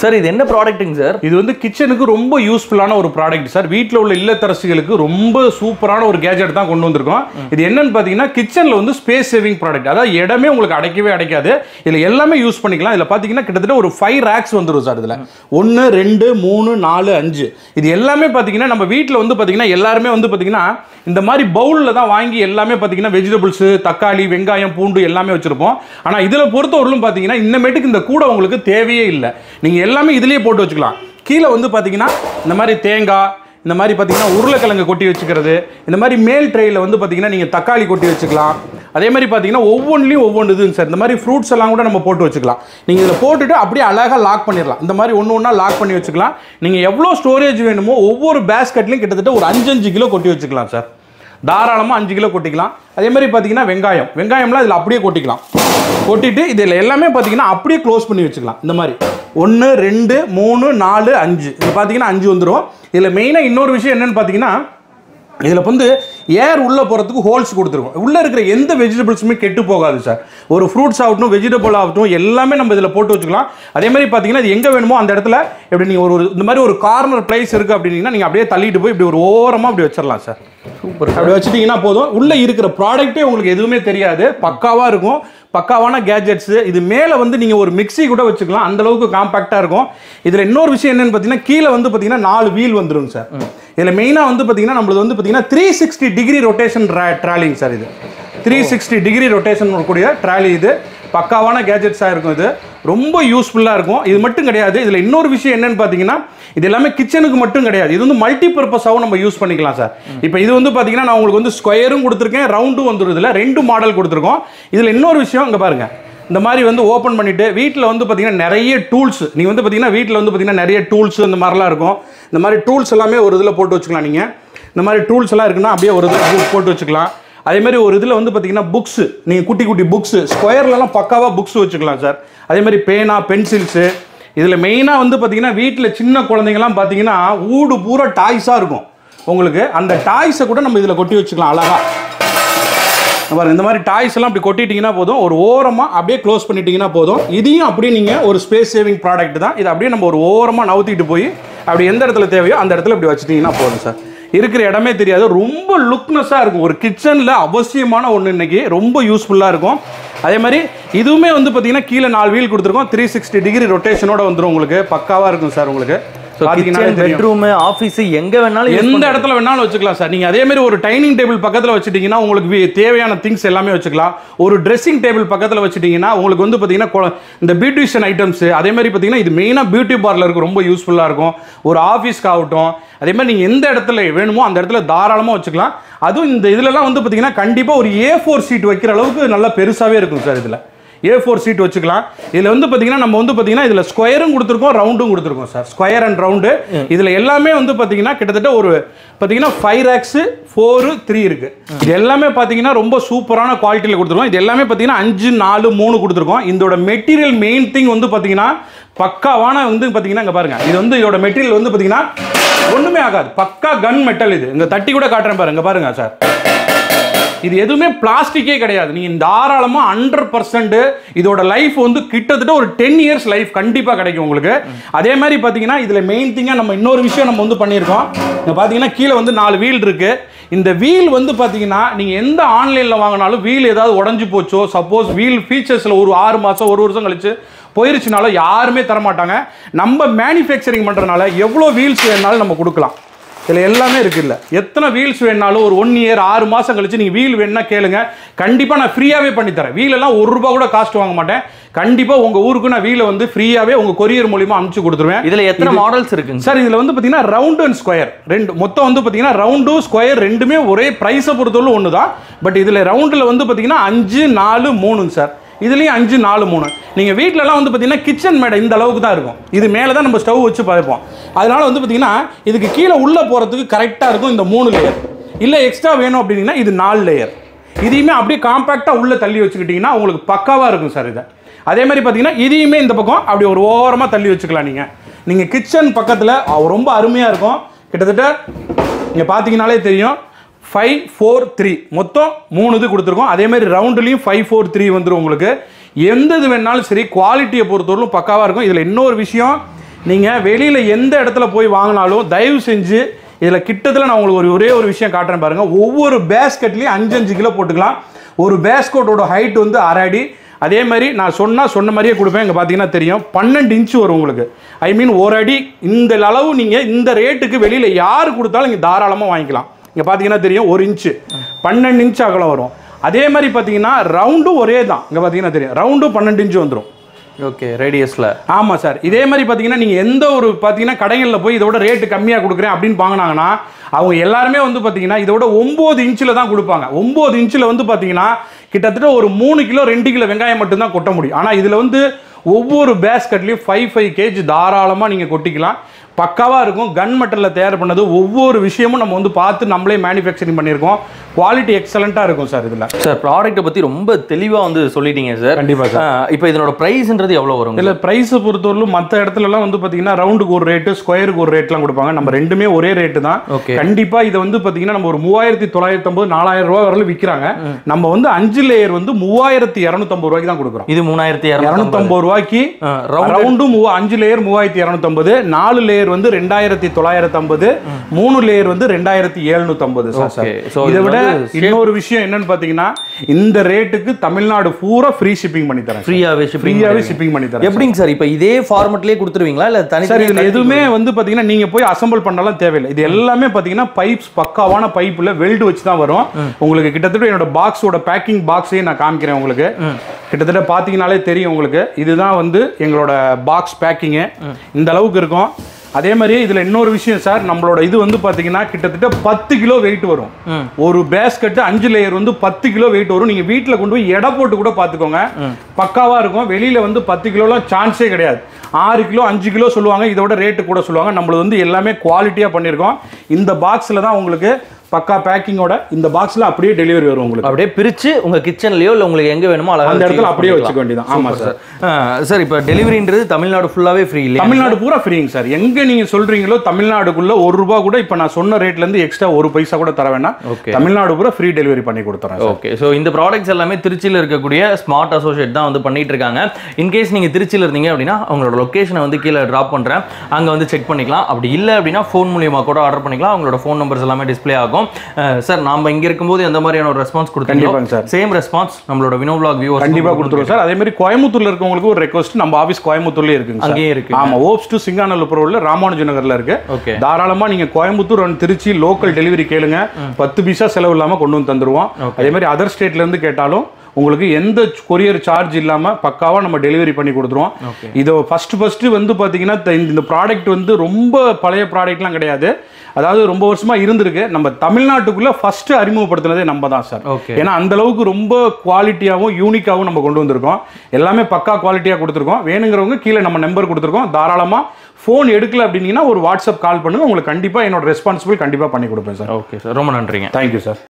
Sir இது என்ன ப்ராடக்ட்டுங்க sir இது வந்து கிச்சனுக்கு ரொம்ப யூஸ்ஃபுல்லான ஒரு ப்ராடக்ட் சார் வீட்டில் உள்ள இல்லத்தரசிகளுக்கு ரொம்ப சூப்பரான ஒரு கேஜெட் தான் கொண்டு வந்திருக்கோம் இது என்னன்னு பார்த்தீங்கன்னா கிச்சனில் வந்து ஸ்பேஸ் சேவிங் ப்ராடக்ட் அதாவது இடமே உங்களுக்கு அடைக்கவே அடைக்காது இதில் எல்லாமே யூஸ் பண்ணிக்கலாம் இதில் பார்த்தீங்கன்னா கிட்டத்தட்ட ஒரு ஃபைவ் ரேக்ஸ் வந்துடும் சார் இதில் ஒன்று ரெண்டு மூணு நாலு அஞ்சு இது எல்லாமே பார்த்தீங்கன்னா நம்ம வீட்டில் வந்து பார்த்தீங்கன்னா எல்லாருமே வந்து பார்த்தீங்கன்னா இந்த மாதிரி பவுலில் தான் வாங்கி எல்லாமே பார்த்தீங்கன்னா வெஜிடபிள்ஸு தக்காளி வெங்காயம் பூண்டு எல்லாமே வச்சுருப்போம் ஆனால் இதில் பொறுத்தவரையிலும் பார்த்தீங்கன்னா இன்னமேட்டுக்கு இந்த கூடை உங்களுக்கு தேவையே இல்லை நீங்கள் எல்லாமே இதுலேயே போட்டு வச்சுக்கலாம் கீழே வந்து பார்த்தீங்கன்னா இந்த மாதிரி தேங்காய் இந்த மாதிரி பார்த்தீங்கன்னா உருளைக்கிழங்கு கொட்டி வச்சுக்கிறது இந்த மாதிரி மேல் ட்ரேயில் வந்து பார்த்தீங்கன்னா நீங்கள் தக்காளி கொட்டி வச்சுக்கலாம் அதே மாதிரி பார்த்தீங்கன்னா ஒவ்வொன்றிலையும் ஒவ்வொன்று இதுங்க சார் இந்த மாதிரி ஃப்ரூட்ஸ் எல்லாம் கூட நம்ம போட்டு வச்சுக்கலாம் நீங்கள் இதில் போட்டுட்டு அப்படியே அழகாக லாக் பண்ணிடலாம் இந்த மாதிரி ஒன்று ஒன்றா லாக் பண்ணி வச்சுக்கலாம் நீங்கள் எவ்வளோ ஸ்டோரேஜ் வேணுமோ ஒவ்வொரு பேஸ்கெட்லையும் கிட்டத்தட்ட ஒரு அஞ்சு அஞ்சு கிலோ கொட்டி வச்சுக்கலாம் சார் தாராளமாக அஞ்சு கிலோ கொட்டிக்கலாம் அதே மாதிரி பார்த்தீங்கன்னா வெங்காயம் வெங்காயம்லாம் இதில் அப்படியே கொட்டிக்கலாம் கொட்டிட்டு இதில் எல்லாமே பார்த்தீங்கன்னா அப்படியே க்ளோஸ் பண்ணி வச்சுக்கலாம் இந்த மாதிரி ஒன்று ரெண்டு மூணு நாலு அஞ்சு இது பார்த்தீங்கன்னா அஞ்சு வந்துடும் இதில் மெயினாக இன்னொரு விஷயம் என்னன்னு பார்த்தீங்கன்னா இதில் வந்து ஏர் உள்ளே போகிறதுக்கு ஹோல்ஸ் கொடுத்துருக்கோம் உள்ளே இருக்கிற எந்த வெஜிடபிள்ஸுமே கெட்டு போகாது சார் ஒரு ஃப்ரூட்ஸ் ஆகட்டும் வெஜிடபிள் ஆகட்டும் எல்லாமே நம்ம இதில் போட்டு வச்சுக்கலாம் அதே மாதிரி பார்த்தீங்கன்னா இது எங்கே வேணுமோ அந்த இடத்துல இப்படி நீங்கள் ஒரு இந்த மாதிரி ஒரு கார்னர் பிளேஸ் இருக்குது அப்படின்னா நீங்கள் அப்படியே தள்ளிட்டு போய் இப்படி ஒரு ஓரமாக அப்படி வச்சிடலாம் சார் சூப்பர் அப்படி வச்சுட்டீங்கன்னா போதும் உள்ள இருக்கிற ப்ராடக்ட்டே உங்களுக்கு எதுவுமே தெரியாது பக்காவா இருக்கும் பக்காவான கேஜெட்ஸ் இது மேலே வந்து நீங்க ஒரு மிக்ஸி கூட வச்சுக்கலாம் அந்த அளவுக்கு காம்பாக்டா இருக்கும் இதுல இன்னொரு விஷயம் என்னன்னு பார்த்தீங்கன்னா கீழே வந்து பார்த்தீங்கன்னா நாலு வீல் வந்துரும் சார் இதுல மெயினா வந்து பார்த்தீங்கன்னா நம்மளது வந்து பார்த்தீங்கன்னா three sixty degree rotation trolling sir இது த்ரீ சிக்ஸ்டி டிகிரி ரொட்டேஷன் கூடிய ட்ராலி இது பக்காவான கேஜெட்ஸாக இருக்கும் இது ரொம்ப யூஸ்ஃபுல்லாக இருக்கும் இது மட்டும் கிடையாது இதில் இன்னொரு விஷயம் என்னன்னு பார்த்தீங்கன்னா இது எல்லாமே கிச்சனுக்கு மட்டும் கிடையாது இது வந்து மல்டி பர்பஸாகவும் நம்ம யூஸ் பண்ணிக்கலாம் சார் இப்போ இது வந்து பார்த்தீங்கன்னா நான் உங்களுக்கு வந்து ஸ்கொயரும் கொடுத்துருக்கேன் ரவுண்டும் வந்துடும் இதில் ரெண்டு மாடல் கொடுத்துருக்கோம் இதில் இன்னொரு விஷயம் இங்கே பாருங்க இந்த மாதிரி வந்து ஓப்பன் பண்ணிட்டு வீட்டில் வந்து பார்த்தீங்கன்னா நிறைய டூல்ஸ் நீங்கள் வந்து பார்த்தீங்கன்னா வீட்டில் வந்து பார்த்தீங்கன்னா நிறைய டூல்ஸ் இந்த மாதிரிலாம் இருக்கும் இந்த மாதிரி டூல்ஸ் எல்லாமே ஒரு இதில் போட்டு வச்சுக்கலாம் நீங்கள் இந்த மாதிரி டூல்ஸ் எல்லாம் இருக்குன்னா அப்படியே ஒரு இதில் போட்டு வச்சுக்கலாம் அதே மாதிரி ஒரு இதில் வந்து பார்த்தீங்கன்னா புக்ஸு நீங்கள் குட்டி குட்டி புக்ஸு ஸ்கொயர்லலாம் பக்காவாக புக்ஸ் வச்சுக்கலாம் சார் அதே மாதிரி பேனா பென்சில்ஸு இதில் மெயினாக வந்து பார்த்தீங்கன்னா வீட்டில் சின்ன குழந்தைங்கலாம் பார்த்தீங்கன்னா ஊடு பூரா டாய்ஸாக இருக்கும் உங்களுக்கு அந்த டாய்ஸை கூட நம்ம இதில் கொட்டி வச்சுக்கலாம் அழகாக பாருங்க இந்த மாதிரி டாய்ஸ் எல்லாம் அப்படி கொட்டிட்டீங்கன்னா போதும் ஒரு ஓரமாக அப்படியே க்ளோஸ் பண்ணிட்டீங்கன்னா போதும் இதையும் அப்படியே நீங்கள் ஒரு ஸ்பேஸ் சேவிங் ப்ராடக்ட் தான் இதை அப்படியே நம்ம ஒரு ஓரமாக நவுத்திட்டு போய் அப்படி எந்த இடத்துல தேவையோ அந்த இடத்துல இப்படி வச்சுட்டீங்கன்னா போதும் சார் இருக்கிற இடமே தெரியாது ரொம்ப லுக்னஸாக இருக்கும் ஒரு கிச்சனில் அவசியமான ஒன்று இன்னைக்கு ரொம்ப யூஸ்ஃபுல்லாக இருக்கும் அதே மாதிரி இதுவுமே வந்து பார்த்தீங்கன்னா கீழே நாலு வீல் கொடுத்துருக்கோம் த்ரீ சிக்ஸ்டி டிகிரி ரொட்டேஷனோட வந்துடும் உங்களுக்கு பக்காவாக இருக்கும் சார் உங்களுக்கு பார்த்தீங்கன்னாலே தெரியும். பெட்ரூம் ஆஃபீஸ் எங்க வேணாலும் use எந்த இடத்துல வேணாலும் வச்சுக்கலாம் சார் நீங்க அதே மாதிரி ஒரு டைனிங் டேபிள் பக்கத்துல வச்சுட்டீங்கன்னா உங்களுக்கு வி- தேவையான திங்ஸ் எல்லாமே வச்சுக்கலாம் ஒரு ட்ரெஸ்ஸிங் டேபிள் பக்கத்துல வச்சுட்டீங்கன்னா உங்களுக்கு வந்து பாத்தீங்கன்னா கொ- இந்த பியூட்டிஷியன் ஐட்டம்ஸ் அதே மாதிரி பாத்தீங்கன்னா இது மெயினா பியூட்டி பார்லருக்கு ரொம்ப யூஸ்ஃபுல்லா இருக்கும் ஒரு ஆஃபீஸ்க்கு ஆகட்டும் அதே மாதிரி நீங்க எந்த இடத்துல வேணுமோ அந்த இடத்துல தாராளமா வச்சுக்கலாம் அதுவும் இந்த இதுலலாம் வந்து பாத்தீங்கன்னா கண்டிப்பா ஒரு ஏ ஃபோர் சீட் வைக்கிற அளவுக்கு நல்லா பெருசாவே இருக்கும் சார் இதுல ஏ ஃபோர் சீட் வச்சுக்கலாம் இதில் வந்து பார்த்தீங்கன்னா நம்ம வந்து பார்த்தீங்கன்னா இதில் ஸ்கொயரும் கொடுத்துருக்கோம் ரவுண்டும் கொடுத்துருக்கோம் சார் ஸ்கொயர் அண்ட் ரவுண்டு இதில் எல்லாமே வந்து பார்த்தீங்கன்னா கிட்டத்தட்ட ஒரு பார்த்தீங்கன்னா ஃபைவ் ரேக்ஸு ஃபோரு த்ரீ இருக்குது இது எல்லாமே பார்த்தீங்கன்னா ரொம்ப சூப்பரான குவாலிட்டியில் கொடுத்துருக்கோம் இது எல்லாமே பார்த்தீங்கன்னா அஞ்சு நாலு மூணு கொடுத்துருக்கோம் இதோட மெட்டீரியல் மெயின் திங் வந்து பார்த்தீங்கன்னா பக்காவான வந்து பார்த்தீங்கன்னா இங்கே பாருங்க இது வந்து இதோட மெட்டீரியல் வந்து பார்த்தீங்கன்னா ஒன்றுமே ஆகாது பக்கா கன் மெட்டல் இது இங்கே தட்டி கூட காட்டுறேன் பாருங்க பாருங்க சார் இது எதுவுமே பிளாஸ்டிக்கே கிடையாது நீங்கள் தாராளமாக ஹண்ட்ரட் பர்சன்ட் இதோட லைஃப் வந்து கிட்டத்தட்ட ஒரு டென் இயர்ஸ் லைஃப் கண்டிப்பாக கிடைக்கும் உங்களுக்கு அதே மாதிரி பார்த்தீங்கன்னா இதில் மெயின் திங்காக நம்ம இன்னொரு விஷயம் நம்ம வந்து பண்ணியிருக்கோம் இங்க பார்த்தீங்கன்னா கீழே வந்து நாலு வீல் இருக்கு இந்த வீல் வந்து பார்த்தீங்கன்னா நீங்கள் எந்த ஆன்லைனில் வாங்கினாலும் வீல் ஏதாவது உடஞ்சி போச்சோ சப்போஸ் வீல் ஃபீச்சர்ஸில் ஒரு ஆறு மாதம் ஒரு வருஷம் கழிச்சு போயிருச்சுனாலும் யாருமே தரமாட்டாங்க நம்ம மேனுஃபேக்சரிங் பண்ணுறதுனால எவ்வளோ வீல்ஸ் வேணாலும் நம்ம கொடுக்கலாம் இதில் எல்லாமே இருக்குல்ல எத்தனை வீல்ஸ் வேணாலும் ஒரு ஒன் இயர் ஆறு மாதம் கழிச்சு நீங்கள் வீல் வேணும்னா கேளுங்க கண்டிப்பாக நான் ஃப்ரீயாகவே பண்ணித்தரேன் வீல் எல்லாம் ஒரு ரூபா கூட காஸ்ட் வாங்க மாட்டேன் கண்டிப்பாக உங்கள் ஊருக்கு நான் வீலை வந்து ஃப்ரீயாகவே உங்கள் கொரியர் மூலியமா அனுப்பிச்சு கொடுத்துருவேன் இதுல எத்தனை மாடல்ஸ் இருக்குங்க சார் இதில் வந்து பார்த்தீங்கன்னா ரவுண்ட் அண்ட் ஸ்கொயர் ரெண்டு மொத்தம் வந்து பார்த்தீங்கன்னா ரவுண்டு ஸ்கொயர் ரெண்டுமே ஒரே ப்ரைஸை பொறுத்தவரை ஒன்று தான் பட் இதில் ரவுண்டில் வந்து பார்த்தீங்கன்னா அஞ்சு நாலு மூணுங்க சார் இதுலேயும் அஞ்சு நாலு மூணு நீங்கள் வீட்டிலலாம் வந்து பார்த்தீங்கன்னா கிச்சன் மேடை இந்த அளவுக்கு தான் இருக்கும் இது மேலே தான் நம்ம ஸ்டவ் வச்சு பார்ப்போம் அதனால வந்து பார்த்தீங்கன்னா இதுக்கு கீழே உள்ளே போகிறதுக்கு கரெக்டாக இருக்கும் இந்த மூணு லேயர் இல்லை எக்ஸ்ட்ரா வேணும் அப்படின்னா இது நாலு லேயர் இதையுமே அப்படியே காம்பேக்டாக உள்ளே தள்ளி வச்சுக்கிட்டிங்கன்னா உங்களுக்கு பக்காவாக இருக்கும் சார் இதை அதே மாதிரி பார்த்தீங்கன்னா இதையுமே இந்த பக்கம் அப்படி ஒரு ஓரமாக தள்ளி வச்சுக்கலாம் நீங்கள் நீங்கள் கிச்சன் பக்கத்தில் ரொம்ப அருமையாக இருக்கும் கிட்டத்தட்ட நீங்கள் பார்த்தீங்கனாலே தெரியும் ஃபைவ் ஃபோர் த்ரீ மொத்தம் மூணு இது கொடுத்துருக்கோம் அதே மாதிரி ரவுண்டுலேயும் ஃபைவ் ஃபோர் த்ரீ வந்துடும் உங்களுக்கு எந்த இது வேணாலும் சரி குவாலிட்டியை பொறுத்தவரைக்கும் பக்காவாக இருக்கும் இதில் இன்னொரு விஷயம் நீங்கள் வெளியில் எந்த இடத்துல போய் வாங்கினாலும் தயவு செஞ்சு இதில் கிட்டத்தில் நான் உங்களுக்கு ஒரு ஒரே ஒரு விஷயம் காட்டுறேன் பாருங்கள் ஒவ்வொரு பேஸ்கெட்லேயும் அஞ்சு அஞ்சு கிலோ போட்டுக்கலாம் ஒரு பேஸ்கெட்டோட ஹைட் வந்து அரை அடி அதே மாதிரி நான் சொன்னால் சொன்ன மாதிரியே கொடுப்பேன் இங்கே பார்த்தீங்கன்னா தெரியும் பன்னெண்டு இன்ச்சு வரும் உங்களுக்கு ஐ மீன் ஒரு அடி இந்த அளவு நீங்கள் இந்த ரேட்டுக்கு வெளியில் யார் கொடுத்தாலும் இங்கே தாராளமாக வாங்கிக்கலாம் இங்கே பார்த்தீங்கன்னா தெரியும் ஒரு இன்ச்சு பன்னெண்டு இன்ச் அகலம் வரும் அதே மாதிரி பார்த்தீங்கன்னா ரவுண்டும் ஒரே தான் இங்கே பார்த்தீங்கன்னா தெரியும் ரவுண்டும் பன்னெண்டு இன்ச்சு வந்துடும் ஓகே ரேடியஸ்ல ஆமாம் சார் இதே மாதிரி பார்த்தீங்கன்னா நீங்கள் எந்த ஒரு பார்த்தீங்கன்னா கடைகளில் போய் இதோட ரேட்டு கம்மியாக கொடுக்குறேன் அப்படின்னு வாங்கினாங்கன்னா அவங்க எல்லாருமே வந்து பார்த்தீங்கன்னா இதோட ஒம்பது இன்ச்சில் தான் கொடுப்பாங்க ஒம்பது இன்ச்சில் வந்து பார்த்தீங்கன்னா கிட்டத்தட்ட ஒரு மூணு கிலோ ரெண்டு கிலோ வெங்காயம் மட்டும்தான் கொட்ட முடியும் ஆனால் இதில் வந்து ஒவ்வொரு பேஸ்கட்லேயும் ஃபைவ் ஃபைவ் கேஜி தாராளமாக நீங்கள் கொட்டிக்கலாம் பக்காவாக இருக்கும் கன் மெட்டலில் தயார் பண்ணது ஒவ்வொரு விஷயமும் நம்ம வந்து பார்த்து நம்மளே மேனுஃபேக்சரிங் பண்ணியிருக்கோம் குவாலிட்டி எக்ஸலண்ட்டாக இருக்கும் சார் இதில் சார் ப்ராடக்ட்டை பத்தி ரொம்ப தெளிவா வந்து சொல்லிட்டீங்க சார் கண்டிப்பா சார். இப்போ இதனோட பிரைஸ்ன்றது எவ்வளவு வரும் இதில் ப்ரைஸை பொறுத்தவரையிலும் மற்ற இடத்துலலாம் வந்து பார்த்தீங்கன்னா ரவுண்டுக்கு ஒரு ரேட்டு ஸ்கொயருக்கு ஒரு ரேட்லாம் கொடுப்பாங்க நம்ம ரெண்டுமே ஒரே ரேட்டு தான் Okay. கண்டிப்பாக இதை வந்து பார்த்தீங்கன்னா நம்ம ஒரு மூவாயிரத்தி தொள்ளாயிரத்தி ஐம்பது நாலாயிரம் ரூபாய் வரலும் விற்கிறாங்க நம்ம வந்து அஞ்சு லேயர் வந்து மூவாயிரத்தி இரநூத்தம்பது ரூபாய்க்கு தான் கொடுக்குறோம் இது மூணாயிரத்தி இரநூத்தம்பது இரநூத்தம்பது ரூபாய்க்கு ரவுண்ட் ரவுண்டும் மூவா அஞ்சு லேயர் மூவாயிரத்தி இரநூத்தம்பது நாலு லேயர் வந்து ரெண்டாயிரத்தி தொள்ளாயிரத்தி ஐம்பது மூணு லேயர் வந்து ரெண்டாயிரத்தி எழுநூத்தம்பது சார் Okay. So இதை இது விட வந்து இன்னொரு விஷயம் என்னன்னு பார்த்தீங்கன்னா இந்த ரேட்டுக்கு தமிழ்நாடு பூரா ஃப்ரீ ஷிப்பிங் பண்ணி தரேன் ஃப்ரீயாவே ஃப்ரீயாவே ஷிப்பிங் பண்ணி தரேன் எப்படிங்க சார் இப்போ இதே ஃபார்மெட்லயே கொடுத்துருவீங்களா இல்ல தனி சார் இதுல எதுவுமே வந்து பாத்தீங்கன்னா நீங்க போய் அசெம்பிள் பண்ணலாம் தேவையில்லை இது எல்லாமே பாத்தீங்கன்னா பைப்ஸ் பக்காவான பைப்ல வெல்டு வச்சு தான் வரும் உங்களுக்கு கிட்டத்தட்ட என்னோட பாக்ஸோட பேக்கிங் பாக்ஸையும் நான் காமிக்கிறேன் உங்களுக்கு கிட்டத்தட்ட பாத்தீங்கனாலே தெரியும் உங்களுக்கு இதுதான் வந்து எங்களோட பாக்ஸ் பேக்கிங்கு இந்த அளவுக்கு இருக்கும் அதே மாதிரியே இதுல இன்னொரு விஷயம் சார் நம்மளோட இது வந்து பாத்தீங்கன்னா கிட்டத்தட்ட பத்து கிலோ வெயிட் வரும் ஒரு பேஸ்கெட் அஞ்சு லேயர் வந்து பத்து கிலோ வெயிட் வரும் நீங்க வீட்ல கொண்டு போய் எடை போட்டு கூட பாத்துக்கோங்க பக்காவா இருக்கும் வெளியில வந்து பத்து கிலோலாம் சான்ஸே கிடையாது ஆறு கிலோ அஞ்சு கிலோ சொல்லுவாங்க இதோட ரேட்டு கூட சொல்லுவாங்க நம்மளது வந்து எல்லாமே குவாலிட்டியாக பண்ணியிருக்கோம் இந்த பாக்ஸில் தான் உங்களுக்கு பக்கா பேக்கிங்கோட இந்த பாக்ஸில் அப்படியே டெலிவரி வரும் உங்களுக்கு அப்படியே பிரிச்சு உங்க கிச்சன்லயோ இல்ல உங்களுக்கு எங்க வேணுமோ அழகா அந்த வச்சு இடத்துல use அப்படியே பண்ணிக்கலாம். வச்சுக்க வேண்டியதான் ஆமாம் சார் ஆ, சார் இப்போ டெலிவரின்றது தமிழ்நாடு ஃபுல்லாவே ஃப்ரீ இல்லையா தமிழ்நாடு பூரா ஃப்ரீங்க சார் எங்க நீங்க சொல்றீங்களோ தமிழ்நாடுக்குள்ள ஒரு ரூபா கூட இப்போ நான் சொன்ன ரேட்ல இருந்து எக்ஸ்ட்ரா ஒரு பைசா கூட தர வேணாம் Okay. தமிழ்நாடு பூரா ஃப்ரீ டெலிவரி பண்ணி கொடுத்துறேன் சார் ஓகே ஸோ இந்த ப்ராடக்ட்ஸ் எல்லாமே திருச்சியில் இருக்கக்கூடிய ஸ்மார்ட் அசோசியேட் தான் வந்து பண்ணிட்டு இருக்காங்க இன்கேஸ் நீங்கள் திருச்சியில் இருந்தீங்க அப்படின்னா அவங்களோட லொக்கேஷனை வந்து கீழே ட்ராப் பண்ணுறேன் அங்கே வந்து செக் பண்ணிக்கலாம் அப்படி இல்லை அப்படின்னா ஃபோன் மூலியமாக கூட ஆர்டர் பண்ணிக்கலாம் அவங்களோட ஃபோன் நம்பர்ஸ் எல்லாமே டிஸ்ப்ளே ஆகும் சார் நாம இங்கே இருக்கும்போது எந்த மாதிரியான ஒரு ரெஸ்பான்ஸ் கண்டிப்பாங்க கொடுத்தீங்க சார். சேம் ரெஸ்பான்ஸ் நம்மளோட வினோ vlog வியூவர்ஸ் கண்டிப்பா கொடுத்துருவோம் சார் அதே மாதிரி கோயம்புத்தூர்ல இருக்கவங்களுக்கு ஒரு ரெக்வஸ்ட் நம்ம ஆபீஸ் கோயம்புத்தூர்லயே இருக்குங்க சார் அங்கேயே இருக்கு ஆமா ஓப்ஸ் டு சிங்காநல்லூர் ரோட்ல ராமானுஜ நகர்ல இருக்கு ஓகே தாராளமா நீங்க Coimbatore and Trichy local delivery கேளுங்க பத்து பைசா செலவு இல்லாம கொண்டு வந்து தந்துருவோம் அதே மாதிரி அதர் ஸ்டேட்ல இருந்து கேட்டாலும் உங்களுக்கு எந்த கொரியர் சார்ஜ் இல்லாம பக்காவா நம்ம டெலிவரி பண்ணி கொடுத்துருவோம் Okay. இது ஃபர்ஸ்ட் ஃபர்ஸ்ட் வந்து பாத்தீங்கன்னா த- இந்த ப்ராடக்ட் வந்து ரொம்ப பழைய ப்ராடக்ட்லாம் கிடையாது அதாவது ரொம்ப வருஷமா இருந்திருக்கு நம்ம தமிழ்நாட்டுக்குள்ள ஃபர்ஸ்ட் அறிமுகப்படுத்தினதே நம்ம தான் சார் ஓகே ஏன்னா அந்த அளவுக்கு ரொம்ப குவாலிட்டியாகவும் யூனிக்காகவும் நம்ம கொண்டு வந்திருக்கோம் எல்லாமே பக்கா குவாலிட்டியாக கொடுத்துருக்கோம் வேணுங்கிறவங்க கீழே நம்ம நம்பர் கொடுத்துருக்கோம் தாராளமாக ஃபோன் எடுக்கல அப்படின்னீங்கன்னா ஒரு வாட்ஸ்அப் கால் பண்ணுங்க உங்களுக்கு கண்டிப்பாக என்னோட ரெஸ்பான்சிபிள் கண்டிப்பாக பண்ணி கொடுப்பேன் சார் ஓகே சார் ரொம்ப நன்றிங்க தேங்க்யூ சார்